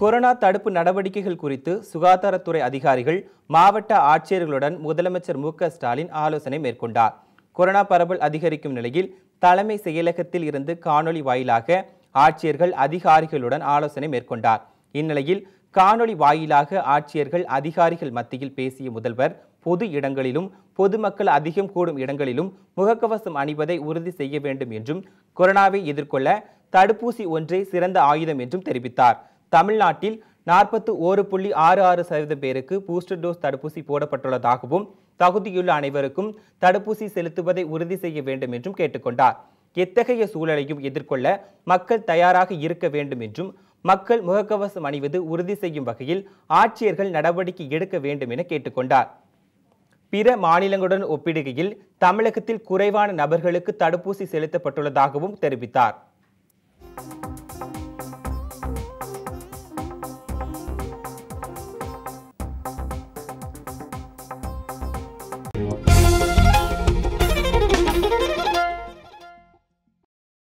corona தடுப்பு நடவடிக்கைகள் குறித்து சுகாதாரத்துறை அதிகாரிகள் மாவட்ட ஆட்சியர்களுடன் முதலமைச்சர் மு க ஸ்டாலின் ஆலோசனை மேற்கொண்டார் கொரோனா பரவல் அதிகரிக்கும் நிலையில் தலைமை செயலகத்தில் இருந்து காணொலி வாயிலாக ஆட்சியர்கள் அதிகாரிகளுடன் ஆலோசனை மேற்கொண்டார் இந்நிலையில் காணொலி வாயிலாக ஆட்சியர்கள் அதிகாரிகள் மத்தியில் பேசிய முதல்வர் பொது இடங்களிலும் பொதுமக்கள் அதிகம் கூடும் இடங்களிலும் முகக்கவசம் அணிவதை உறுதி செய்ய வேண்டும் என்றும் கொரோனாவை எதிர்கொள்ள தடுப்பூசி ஒன்றே சிறந்த ஆயுதம் என்றும் தெரிவித்தார் தமிழ்நாட்டில் நாற்பத்து ஓரு புள்ளி ஆறு ஆறு சதவீதம் பேருக்கு பூஸ்டர் டோஸ் தடுப்பூசி போடப்பட்டுள்ளதாகவும் தகுதியுள்ள அனைவருக்கும் தடுப்பூசி செலுத்துவதை உறுதி செய்ய வேண்டும் என்றும் கேட்டுக்கொண்டார் எத்தகைய சூழலையும் எதிர்கொள்ள மக்கள் தயாராக இருக்க வேண்டும் என்றும் மக்கள் முகக்கவசம் அணிவது உறுதி செய்யும் வகையில் ஆட்சியர்கள் நடவடிக்கை எடுக்க வேண்டும் என கேட்டுக்கொண்டார் பிற மாநிலங்களுடன் ஒப்பிடுகையில் தமிழகத்தில் குறைவான நபர்களுக்கு தடுப்பூசி செலுத்தப்பட்டுள்ளதாகவும் தெரிவித்தார்